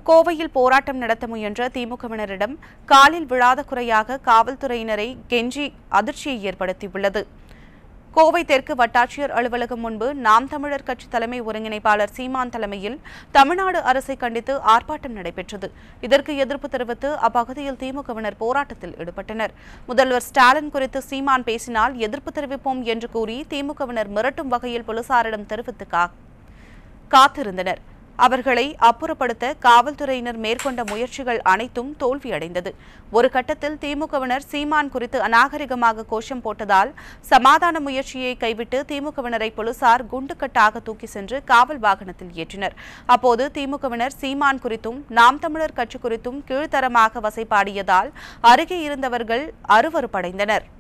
கோவையில் போராட்டம் நடத்த முயன்ற திமுகவினரிடம் காலில் விழாத குறையாக காவல்துறையினரை கெஞ்சி அதிர்ச்சியை ஏற்படுத்தியுள்ளது கோவை தெற்கு வட்டாட்சியர் அலுவலகம் முன்பு நாம் தமிழர் கட்சி தலைமை ஒருங்கிணைப்பாளர் சீமான் தலைமையில் தமிழ்நாடு அரசை கண்டித்து ஆர்ப்பாட்டம் நடைபெற்றது இதற்கு எதிர்ப்பு தெரிவித்து அப்பகுதியில் திமுகவினர் போராட்டத்தில் ஈடுபட்டனர் முதல்வர் ஸ்டாலின் குறித்து சீமான் பேசினால் எதிர்ப்பு தெரிவிப்போம் என்று கூறி திமுகவினர் மிரட்டும் வகையில் போலீசாரிடம் தெரிவித்து கா- காத்திருந்தனர் அவர்களை அப்புறப்படுத்த காவல்துறையினர் மேற்கொண்ட முயற்சிகள் அனைத்தும் தோல்வியடைந்தது ஒரு கட்டத்தில் திமுகவினர் சீமான் குறித்து அநாகரிகமாக கோஷம் போட்டதால் சமாதான முயற்சியை கைவிட்டு திமுகவினரை போலீசார் குண்டுக்கட்டாக தூக்கி சென்று காவல் வாகனத்தில் ஏற்றினர் அப்போது திமுகவினர் சீமான் குறித்தும் நாம் தமிழர் கட்சி குறித்தும் கீழ்த்தரமாக வசைபாடியதால் அருகே இருந்தவர்கள் அருவருப்படைந்தனர்